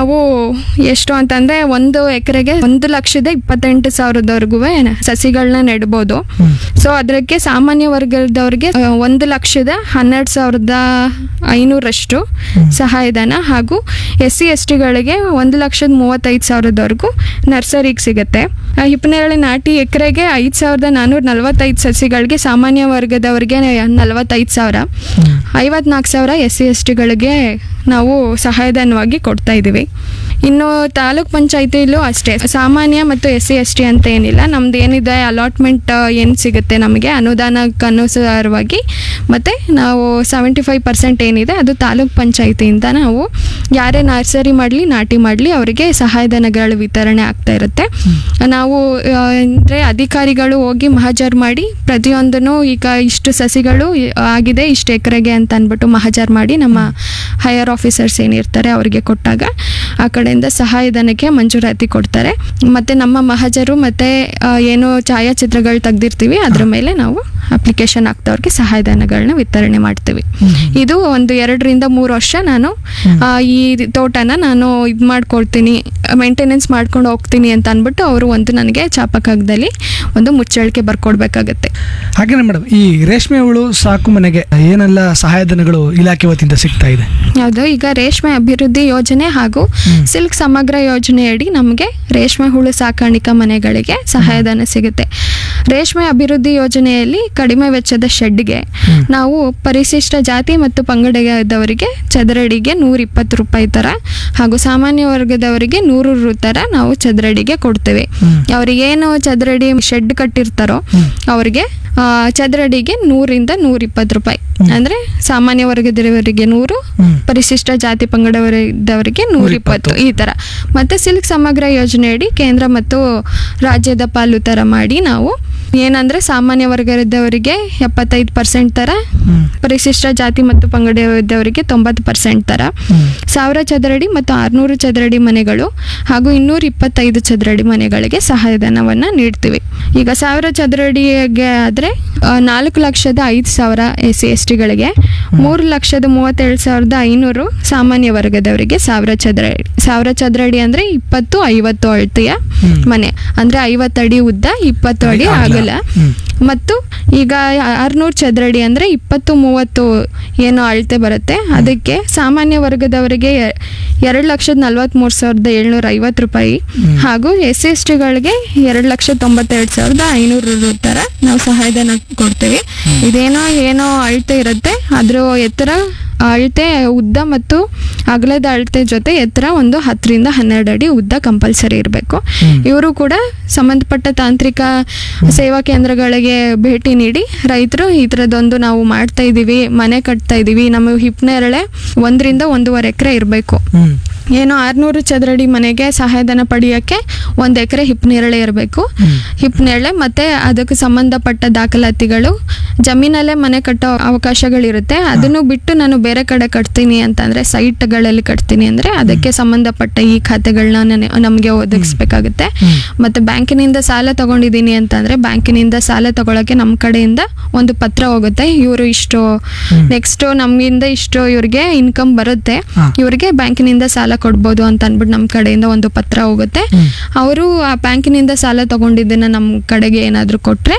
ನಾವು ಎಷ್ಟು ಅಂತಂದ್ರೆ ಒಂದು ಎಕರೆಗೆ ಒಂದು ಲಕ್ಷದ ಇಪ್ಪತ್ತೆಂಟು ಸಾವಿರದವರೆಗೂ ಸಸಿಗಳನ್ನ ನೆಡ್ಬೋದು ಸೊ ಅದಕ್ಕೆ ಸಾಮಾನ್ಯ ವರ್ಗದವ್ರಿಗೆ ಆ, ಒಂದು ಲಕ್ಷದ ಹನ್ನೆರಡು ಸಾವಿರದ ಐನೂರಷ್ಟು ಸಹಾಯಧನ ಹಾಗೂ ಎಸ್ ಸಿ ಎಸ್ ಟಿಗಳಿಗೆ ಒಂದು ಲಕ್ಷದ ಮೂವತ್ತೈದು ಸಾವಿರದವರೆಗೂ ನರ್ಸರಿಗೆ ಸಿಗುತ್ತೆ ಆ, ಹಿಪ್ಪನೇರಳೆ ನಾಟಿ ಎಕರೆಗೆ ಐದು ಸಾವಿರದ ನಾನ್ನೂರ ನಲವತ್ತೈದು ಸಸಿಗಳಿಗೆ ಸಾಮಾನ್ಯ ವರ್ಗದವರಿಗೆ ನಲವತ್ತೈದು ಸಾವಿರ ಐವತ್ನಾಲ್ಕು ಸಾವಿರ ಎಸ್ ಸಿ ಎಸ್ ಟಿಗಳಿಗೆ ನಾವು ಸಹಾಯಧನವಾಗಿ ಕೊಡ್ತಾ ಇದ್ದೀವಿ ಇನ್ನು ತಾಲೂಕ್ ಪಂಚಾಯತಿಲೂ ಅಷ್ಟೇ ಸಾಮಾನ್ಯ ಮತ್ತು ಎಸ್ ಸಿ ಎಸ್ ಟಿ ಅಂತ ಏನಿಲ್ಲ ನಮ್ದು ಏನಿದೆ ಅಲಾಟ್ಮೆಂಟ್ ಏನು ಸಿಗುತ್ತೆ ನಮಗೆ ಅನುದಾನಕ್ಕೆ ಅನುಸಾರವಾಗಿ ಮತ್ತು ನಾವು ಸೆವೆಂಟಿ ಫೈವ್ ಪರ್ಸೆಂಟ್ ಏನಿದೆ ಅದು ತಾಲೂಕ್ ಪಂಚಾಯತಿಯಿಂದ ನಾವು ಯಾರೇ ನರ್ಸರಿ ಮಾಡಲಿ ನಾಟಿ ಮಾಡಲಿ ಅವರಿಗೆ ಸಹಾಯಧನಗಳ ವಿತರಣೆ ಆಗ್ತಾ ಇರುತ್ತೆ ನಾವು ಅಂದರೆ ಅಧಿಕಾರಿಗಳು ಹೋಗಿ ಮಹಜರ್ ಮಾಡಿ ಪ್ರತಿಯೊಂದನ್ನು ಈಗ ಇಷ್ಟು ಸಸಿಗಳು ಆಗಿದೆ ಇಷ್ಟು ಎಕರೆಗೆ ಅಂತ ಅಂದ್ಬಿಟ್ಟು ಮಹಜರ್ ಮಾಡಿ ನಮ್ಮ ಹೈಯರ್ ಆಫೀಸರ್ಸ್ ಏನಿರ್ತಾರೆ ಅವರಿಗೆ ಕೊಟ್ಟಾಗ ಆ ಕಡೆಯಿಂದ ಸಹಾಯಧನಕ್ಕೆ ಮಂಜೂರಾತಿ ಕೊಡ್ತಾರೆ ಮತ್ತು ನಮ್ಮ ಮಹಜರು ಮತ್ತು ಏನು ಛಾಯಾಚಿತ್ರಗಳು ತೆಗ್ದಿರ್ತೀವಿ ಅದ್ರ ಮೇಲೆ ನಾವು ಅಪ್ಲಿಕೇಶನ್ ಹಾಕ್ದವ್ರಿಗೆ ಸಹಾಯಧನಗಳನ್ನ ವಿತರಣೆ ಮಾಡ್ತೀವಿ ಇದು ಒಂದು ಎರಡರಿಂದ ಮೂರು ವರ್ಷ ನಾನು ಆ, ಈ ತೋಟನ ನಾನು ಇದು ಮಾಡ್ಕೊಳ್ತೀನಿ ಮೇಂಟೆನೆನ್ಸ್ ಮಾಡ್ಕೊಂಡು ಹೋಗ್ತೀನಿ ಅಂತ ಅಂದ್ಬಿಟ್ಟು ಅವರು ಒಂದು ನನಗೆ ಚಾಪಕಾಗದಲ್ಲಿ ಒಂದು ಮುಚ್ಚಳಿಕೆ ಬರ್ಕೊಡ್ಬೇಕಾಗತ್ತೆ ಹಾಗೇನೆ ಮೇಡಮ್ ಈ ರೇಷ್ಮೆ ಹುಳು ಸಾಕು ಮನೆಗೆ ಏನೆಲ್ಲ ಸಹಾಯಧನಗಳು ಇಲಾಖೆ ವತಿಯಿಂದ ಸಿಗ್ತಾ ಇದೆ ಹೌದು ಈಗ ರೇಷ್ಮೆ ಅಭಿವೃದ್ಧಿ ಯೋಜನೆ ಹಾಗೂ ಸಿಲ್ಕ್ ಸಮಗ್ರ ಯೋಜನೆಯಡಿ ನಮಗೆ ರೇಷ್ಮೆ ಹುಳು ಸಾಕಾಣಿಕಾ ಮನೆಗಳಿಗೆ ಸಹಾಯಧನ ಸಿಗುತ್ತೆ ರೇಷ್ಮೆ ಅಭಿವೃದ್ಧಿ ಯೋಜನೆಯಲ್ಲಿ ಕಡಿಮೆ ವೆಚ್ಚದ ಶೆಡ್ಗೆ ನಾವು ಪರಿಶಿಷ್ಟ ಜಾತಿ ಮತ್ತು ಪಂಗಡದವರಿಗೆ ಚದರಡಿಗೆ ನೂರ ಇಪ್ಪತ್ತು ರೂಪಾಯಿ ಥರ ಹಾಗೂ ಸಾಮಾನ್ಯ ವರ್ಗದವರಿಗೆ ನೂರು ರು ಥರ ನಾವು ಚದರಡಿಗೆ ಕೊಡ್ತೇವೆ ಅವ್ರಿಗೇನು ಚದರಡಿ ಶೆಡ್ ಕಟ್ಟಿರ್ತಾರೋ ಅವ್ರಿಗೆ ಆ, ಚದರಡಿಗೆ ನೂರಿಂದ ನೂರ ಇಪ್ಪತ್ತು ರೂಪಾಯಿ ಅಂದರೆ ಸಾಮಾನ್ಯ ವರ್ಗದವರಿಗೆ ನೂರು ಪರಿಶಿಷ್ಟ ಜಾತಿ ಪಂಗಡವರಿದ್ದವರಿಗೆ ನೂರ ಇಪ್ಪತ್ತು ಈ ಥರ ಮತ್ತು ಸಿಲ್ಕ್ ಸಮಗ್ರ ಯೋಜನೆಯಡಿ ಕೇಂದ್ರ ಮತ್ತು ರಾಜ್ಯದ ಪಾಲು ಥರ ಮಾಡಿ ನಾವು ಏನಂದರೆ ಸಾಮಾನ್ಯ ವರ್ಗದವರಿಗೆ ಎಪ್ಪತ್ತೈದು ಪರ್ಸೆಂಟ್ ಥರ ಪರಿಶಿಷ್ಟ ಜಾತಿ ಮತ್ತು ಪಂಗಡದವರಿಗೆ ತೊಂಬತ್ತು ಪರ್ಸೆಂಟ್ ಥರ ಸಾವಿರ ಚದರಡಿ ಮತ್ತು ಆರುನೂರು ಚದರಡಿ ಮನೆಗಳು ಹಾಗೂ ಇನ್ನೂರ ಇಪ್ಪತ್ತೈದು ಚದರಡಿ ಮನೆಗಳಿಗೆ ಸಹಾಯಧನವನ್ನು ನೀಡ್ತೀವಿ ಈಗ ಸಾವಿರ ಚದರಡಿಗೆ ಆದರೆ ನಾಲ್ಕು ಲಕ್ಷದ ಐದು ಸಾವಿರ ಎಸ್ ಸಿ ಎಸ್ ಟಿಗಳಿಗೆ ಮೂರು ಲಕ್ಷದ ಮೂವತ್ತೇಳು ಸಾವಿರದ ಐನೂರು ಸಾಮಾನ್ಯ ವರ್ಗದವರಿಗೆ ಸಾವಿರ ಚದರಡಿ ಸಾವಿರ ಚದರಡಿ ಅಂದರೆ ಇಪ್ಪತ್ತು ಐವತ್ತು ಅಳತೆಯ ಮನೆ ಅಂದರೆ ಐವತ್ತು ಅಡಿ ಉದ್ದ ಇಪ್ಪತ್ತು ಅಡಿ ಆಗಲ್ಲ ಮತ್ತು ಈಗ ಆರುನೂರು ಚದರಡಿ ಅಂದರೆ ಇಪ್ಪತ್ತು ಮೂವತ್ತು ಏನು ಅಳತೆ ಬರುತ್ತೆ ಅದಕ್ಕೆ ಸಾಮಾನ್ಯ ವರ್ಗದವರಿಗೆ ಎ- ಎರಡು ಲಕ್ಷದ ನಲ್ವತ್ತ್ಮೂರು ಸಾವಿರದ ಏಳ್ನೂರ ಐವತ್ತು ರೂಪಾಯಿ ಹಾಗೂ ಎಸ್ ಎಸ್ ಟಿಗಳಿಗೆ ಎರಡು ಲಕ್ಷ ತೊಂಬತ್ತೆರಡು ಸಾವಿರದ ಐನೂರು ರು ಥರ ನಾವು ಸಹಾಯಧನ ಕೊಡ್ತೀವಿ ಇದೇನೋ ಏನೋ ಅಳತೆ ಇರುತ್ತೆ ಅದ್ರ ಎತ್ತರ ಅಳತೆ ಉದ್ದ ಮತ್ತು ಅಗಲದ ಅಳತೆ ಜೊತೆ ಎತ್ತರ ಒಂದು ಹತ್ತರಿಂದ ಹನ್ನೆರಡು ಅಡಿ ಉದ್ದ ಕಂಪಲ್ಸರಿ ಇರಬೇಕು ಇವರು ಕೂಡ ಸಂಬಂಧಪಟ್ಟ ತಾಂತ್ರಿಕ ಸೇವಾ ಕೇಂದ್ರಗಳಿಗೆ ಭೇಟಿ ನೀಡಿ ರೈತರು ಈ ಥರದೊಂದು ನಾವು ಮಾಡ್ತಾ ಇದ್ದೀವಿ ಮನೆ ಕಟ್ತಾ ಇದ್ದೀವಿ ನಮ್ಮ ಹಿಪ್ನೇರಳೆ ಒಂದರಿಂದ ಒಂದೂವರೆ ಎಕರೆ ಇರಬೇಕು ಹ್ಮ್ ಏನು ಆರುನೂರು ಚದರಡಿ ಮನೆಗೆ ಸಹಾಯಧನ ಪಡೆಯೋಕ್ಕೆ ಒಂದು ಎಕರೆ ಹಿಪ್ನೇರಳೆ ಇರಬೇಕು ಹಿಪ್ನೇರಳೆ ಮತ್ತು ಅದಕ್ಕೆ ಸಂಬಂಧಪಟ್ಟ ದಾಖಲಾತಿಗಳು ಜಮೀನಲ್ಲೇ ಮನೆ ಕಟ್ಟೋ ಅವಕಾಶಗಳಿರುತ್ತೆ ಅದನ್ನು ಬಿಟ್ಟು ನಾನು ಬೇರೆ ಕಡೆ ಕಟ್ತೀನಿ ಅಂತಂದರೆ ಸೈಟ್ಗಳಲ್ಲಿ ಕಟ್ತೀನಿ ಅಂದರೆ ಅದಕ್ಕೆ ಸಂಬಂಧಪಟ್ಟ ಈ ಖಾತೆಗಳನ್ನ ನಮಗೆ ಒದಗಿಸ್ಬೇಕಾಗುತ್ತೆ ಮತ್ತು ಬ್ಯಾಂಕಿನಿಂದ ಸಾಲ ತಗೊಂಡಿದ್ದೀನಿ ಅಂತಂದರೆ ಬ್ಯಾಂಕಿನಿಂದ ಸಾಲ ತಗೊಳಕ್ಕೆ ನಮ್ಮ ಕಡೆಯಿಂದ ಒಂದು ಪತ್ರ ಹೋಗುತ್ತೆ ಇವರು ಇಷ್ಟು ನೆಕ್ಸ್ಟ್ ನಮ್ಮಿಂದ ಇಷ್ಟು ಇವ್ರಿಗೆ ಇನ್ಕಮ್ ಬರುತ್ತೆ ಹಾ. ಇವ್ರಿಗೆ ಬ್ಯಾಂಕಿನಿಂದ ಸಾಲ ಕೊಡ್ಬೋದು ಅಂತ ಅಂದ್ಬಿಟ್ಟು ನಮ್ಮ ಕಡೆಯಿಂದ ಒಂದು ಪತ್ರ ಹೋಗುತ್ತೆ ಅವರು ಆ ಬ್ಯಾಂಕಿನಿಂದ ಸಾಲ ತಗೊಂಡಿದ್ದನ್ನ ನಮ್ಮ ಕಡೆಗೆ ಏನಾದರೂ ಕೊಟ್ಟರೆ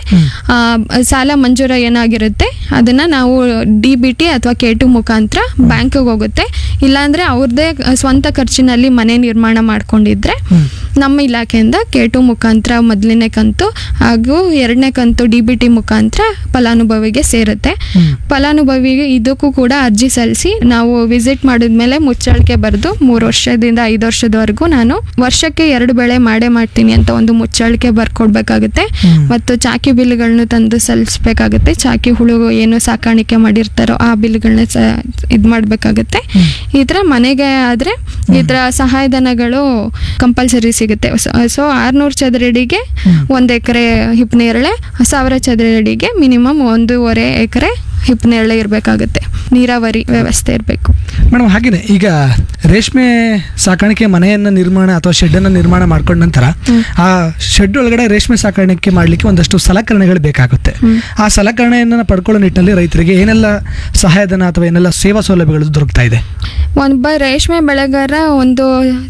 ಸಾಲ ಮಂಜೂರ ಏನಾಗಿರುತ್ತೆ ಅದನ್ನ ನಾವು ಡಿ ಬಿ ಟಿ ಅಥವಾ ಕೆ ಟು ಮುಖಾಂತರ ಬ್ಯಾಂಕಿಗೆ ಹೋಗುತ್ತೆ ಇಲ್ಲಾಂದ್ರೆ ಅವ್ರದ್ದೇ ಸ್ವಂತ ಖರ್ಚಿನಲ್ಲಿ ಮನೆ ನಿರ್ಮಾಣ ಮಾಡ್ಕೊಂಡಿದ್ರೆ ನಮ್ಮ ಇಲಾಖೆಯಿಂದ ಕೆ ಟು ಮುಖಾಂತರ ಮೊದಲನೇ ಕಂತು ಹಾಗೂ ಎರಡನೇ ಕಂತು ಡಿ ಬಿ ಟಿ ಮುಖಾಂತರ ಫಲಾನುಭವಿಗೆ ಸೇರುತ್ತೆ ಫಲಾನುಭವಿಗೆ ಇದಕ್ಕೂ ಕೂಡ ಅರ್ಜಿ ಸಲ್ಲಿಸಿ ನಾವು ವಿಸಿಟ್ ಮಾಡಿದ್ಮೇಲೆ ಮುಚ್ಚಳಿಕೆ ಬರೆದು ಮೂರು ವರ್ಷದಿಂದ ಐದು ವರ್ಷದವರೆಗೂ ನಾನು ವರ್ಷಕ್ಕೆ ಎರಡು ಬೆಳೆ ಮಾಡೇ ಮಾಡ್ತೀನಿ ಅಂತ ಒಂದು ಮುಚ್ಚಳಿಕೆ ಬರ್ಕೊಡ್ಬೇಕಾಗುತ್ತೆ ಮತ್ತು ಚಾಕಿ ಬಿಲ್ಗಳನ್ನ ತಂದು ಸಲ್ಲಿಸ್ಬೇಕಾಗುತ್ತೆ ಚಾಕಿ ಹುಳು ಏನು ಸಾಕಾಣಿಕೆ ಮಾಡಿರ್ತಾರೋ ಆ ಬಿಲ್ಗಳನ್ನ ಸ ಇದು ಮಾಡಬೇಕಾಗುತ್ತೆ ಈ ಥರ ಮನೆಗೆ ಆದರೆ ಈ ಥರ ಸಹಾಯಧನಗಳು ಕಂಪಲ್ಸರಿ ಸಿಗುತ್ತೆ ಸೊ ಆರುನೂರು ಚದರಡಿಗೆ ಒಂದು ಎಕರೆ ಹಿಪ್ನೇರಳೆ ಸಾವಿರ ಚದರಡಿಗೆ ಮಿನಿಮಮ್ ಒಂದೂವರೆ ಎಕರೆ ಹಿಪ್ನೇರಳೆ ಇರಬೇಕಾಗುತ್ತೆ ನೀರಾವರಿ ವ್ಯವಸ್ಥೆ ಇರಬೇಕು ಮೇಡಮ್ ಹಾಗೇನೆ ಈಗ ರೇಷ್ಮೆ ಸಾಕಾಣಿಕೆ ಮನೆಯನ್ನ ನಿರ್ಮಾಣ ಅಥವಾ ಶೆಡ್ ಅನ್ನ ನಿರ್ಮಾಣ ಮಾಡ್ಕೊಂಡ ನಂತರ ಆ ಶೆಡ್ ಒಳಗಡೆ ರೇಷ್ಮೆ ಸಾಕಾಣಿಕೆ ಮಾಡ್ಲಿಕ್ಕೆ ಒಂದಷ್ಟು ಸಲಕರಣೆಗಳು ಬೇಕಾಗುತ್ತೆ ಆ ಸಲಕರಣೆಯನ್ನ ಪಡ್ಕೊಳ್ಳೋ ನಿಟ್ಟಿನಲ್ಲಿ ರೈತರಿಗೆ ಏನೆಲ್ಲ ಸಹಾಯಧನ ಅಥವಾ ಏನೆಲ್ಲ ಸೇವಾ ಸೌಲಭ್ಯಗಳು ದೊರಕ್ತಾ ಇದೆ ಒಬ್ಬ ರೇಷ್ಮೆ ಬೆಳೆಗಾರ ಒಂದು